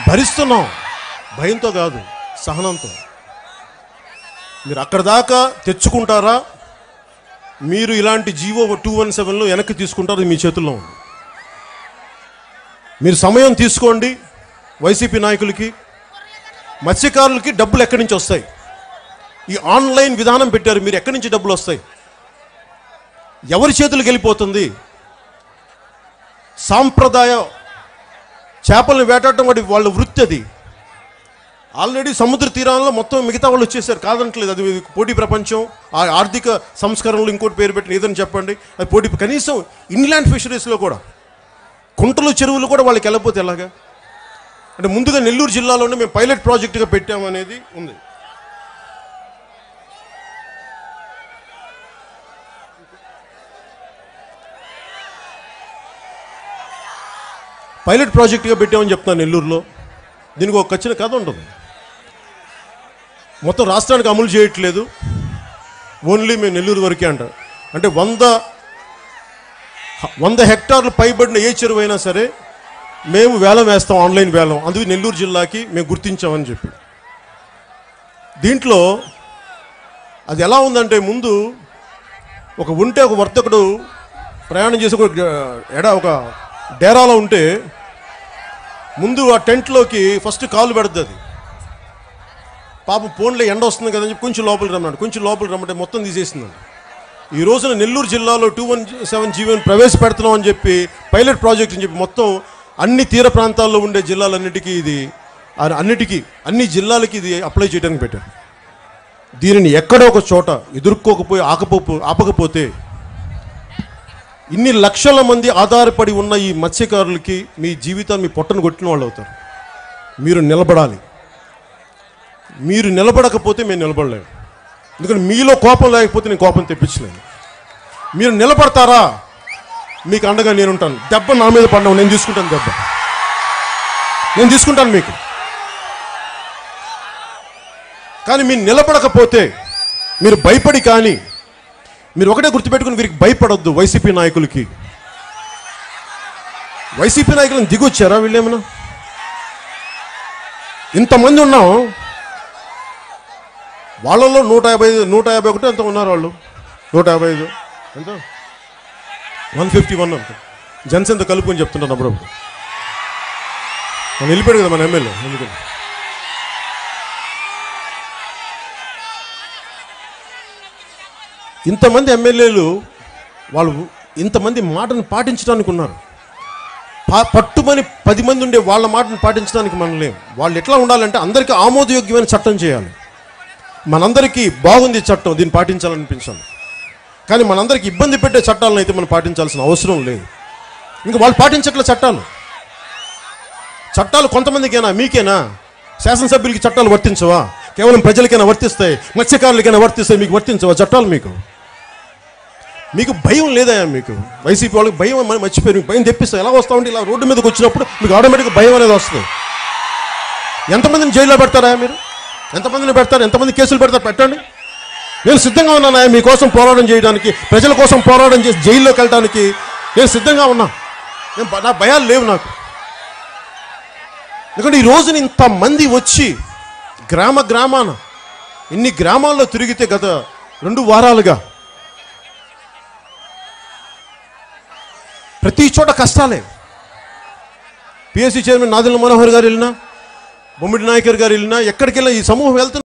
భరిస్తున్నాం భయంతో కాదు సహనంతో మీరు అక్కడ దాకా తెచ్చుకుంటారా మీరు ఇలాంటి జీవో టూ వన్ సెవెన్లో వెనక్కి తీసుకుంటారు మీ చేతుల్లో ఉంది మీరు సమయం తీసుకోండి వైసీపీ నాయకులకి మత్స్యకారులకి డబ్బులు ఎక్కడి నుంచి వస్తాయి ఈ ఆన్లైన్ విధానం పెట్టారు మీరు ఎక్కడి నుంచి డబ్బులు వస్తాయి ఎవరి చేతులకు వెళ్ళిపోతుంది సాంప్రదాయ చేపలను వేటాడటం వాడి వాళ్ళ వృత్తి అది ఆల్రెడీ సముద్ర తీరాల్లో మొత్తం మిగతా వాళ్ళు వచ్చేసారు కాదంటలేదు అది పోటీ ప్రపంచం ఆ ఆర్థిక సంస్కరణలు ఇంకోటి పేరు పెట్టిన ఏదని చెప్పండి అది పోటీ కనీసం ఇన్లాండ్ ఫిషరీస్లో కూడా కుంటలు చెరువులు కూడా వాళ్ళకి వెళ్ళకపోతే ఎలాగా అంటే ముందుగా నెల్లూరు జిల్లాలోనే మేము పైలట్ ప్రాజెక్టుగా పెట్టామనేది ఉంది పైలట్ ప్రాజెక్టుగా పెట్టామని చెప్తున్నాను నెల్లూరులో దీనికి ఒక ఖచ్చిత కథ ఉంటుంది మొత్తం రాష్ట్రానికి అమలు చేయట్లేదు ఓన్లీ మేము నెల్లూరు వరకే అంటారు అంటే వంద వంద హెక్టార్లు పైబడిన ఏ చెరువు అయినా సరే మేము వేలం వేస్తాం ఆన్లైన్ వేలం అందుకు నెల్లూరు జిల్లాకి మేము గుర్తించామని చెప్పి దీంట్లో అది ఎలా ఉందంటే ముందు ఒక ఉంటే ఒక వర్తకుడు ప్రయాణం చేసి ఒక ఎడ ఒక డేరాలో ఉంటే ముందు ఆ టెంట్లోకి ఫస్ట్ కాలు పెడుతుంది అది పాపం ఫోన్లో ఎండ వస్తుంది కదని చెప్పి కొంచెం లోపలికి రమ్మన్నాడు కొంచెం లోపలికి రమ్మంటే మొత్తం తీసేసిందండి ఈ రోజున నెల్లూరు జిల్లాలో టూ వన్ సెవెన్ జీవన్ ప్రవేశపెడుతున్నాం అని చెప్పి పైలట్ ప్రాజెక్ట్ అని చెప్పి మొత్తం అన్ని తీర ప్రాంతాల్లో ఉండే జిల్లాలన్నిటికీ ఇది ఆ- అన్నిటికీ అన్ని జిల్లాలకి ఇది అప్లై చేయడానికి పెట్టారు దీనిని ఎక్కడో ఒక చోట ఎదుర్కోకపోయి ఆకపో ఆపకపోతే ఇన్ని లక్షల మంది ఆధారపడి ఉన్న ఈ మత్స్యకారులకి మీ జీవితాన్ని మీ పొట్టను కొట్టిన వాళ్ళు అవుతారు మీరు నిలబడాలి మీరు నిలబడకపోతే మేము నిలబడలేము ఎందుకంటే మీలో కోపం లేకపోతే నేను కోపం తెప్పించలేను మీరు నిలబడతారా మీకు అండగా నేను ఉంటాను దెబ్బ నా మీద పడినావు నేను తీసుకుంటాను దెబ్బ నేను తీసుకుంటాను మీకు కానీ మీరు నిలబడకపోతే మీరు భయపడి కానీ మీరు ఒకటే గుర్తుపెట్టుకుని వీరికి భయపడొద్దు వైసీపీ నాయకులకి వైసీపీ నాయకులను దిగొచ్చారా వీళ్ళేమన్నా ఇంతమంది ఉన్నాం వాళ్ళలో నూట యాభై ఐదు నూట యాభై ఒకటి ఎంత ఉన్నారు వాళ్ళు నూట యాభై ఐదు ఎంత వన్ ఫిఫ్టీ వన్ అంత జనసేనతో కలుపుకొని చెప్తుంటాను అప్పుడప్పుడు మనం వెళ్ళిపోయాడు కదా మన ఎమ్మెల్యే ఎందుకని ఇంతమంది ఎమ్మెల్యేలు వాళ్ళు ఇంతమంది మాటను పాటించడానికి ఉన్నారు పా పట్టుమని పది మంది ఉండే వాళ్ళ మాటను పాటించడానికి మనం లేం వాళ్ళు ఎట్లా ఉండాలంటే అందరికీ ఆమోదయోగ్యమైన చట్టం చేయాలి మనందరికీ బాగుంది చట్టం దీన్ని పాటించాలనిపించాలి కానీ మనందరికీ ఇబ్బంది పెట్టే చట్టాలను అయితే మనం పాటించాల్సిన అవసరం లేదు ఇంకా వాళ్ళు పాటించట్లే చట్టాలు చట్టాలు కొంతమందికేనా మీకేనా శాసనసభ్యులకి చట్టాలు వర్తించవా కేవలం ప్రజలకైనా వర్తిస్తాయి మత్స్యకారులకైనా వర్తిస్తాయి మీకు వర్తించవా చట్టాలు మీకు మీకు భయం లేదా మీకు వైసీపీ వాళ్ళకి భయం అని మర్చిపోయారు మీకు భయం తెప్పిస్తాయి ఎలా వస్తా ఉంటే ఇలా రోడ్డు మీదకి వచ్చినప్పుడు మీకు ఆటోమేటిక్గా భయం అనేది వస్తుంది ఎంతమందిని జైల్లో పెడతారా మీరు ఎంతమందిని పెడతారు ఎంతమంది కేసులు పెడతారు పెట్టండి నేను సిద్ధంగా ఉన్నానా మీకోసం పోరాటం చేయడానికి ప్రజల కోసం పోరాటం చేసి జైల్లోకి వెళ్ళడానికి నేను సిద్ధంగా ఉన్నా నేను భ- నా భయాలు లేవు నాకు ఎందుకంటే ఈ రోజున ఇంతమంది వచ్చి గ్రామ గ్రామాన ఇన్ని గ్రామాల్లో తిరిగితే గత రెండు వారాలుగా ప్రతి చోట కష్టాలే పిఎస్సి చైర్మన్ నాదిల మనోహర్ గారు వెళ్ళినా బొమ్మిడి నాయకర్ గారు వెళ్ళినా ఎక్కడికి వెళ్ళినా ఈ సమూహం వెళ్తున్న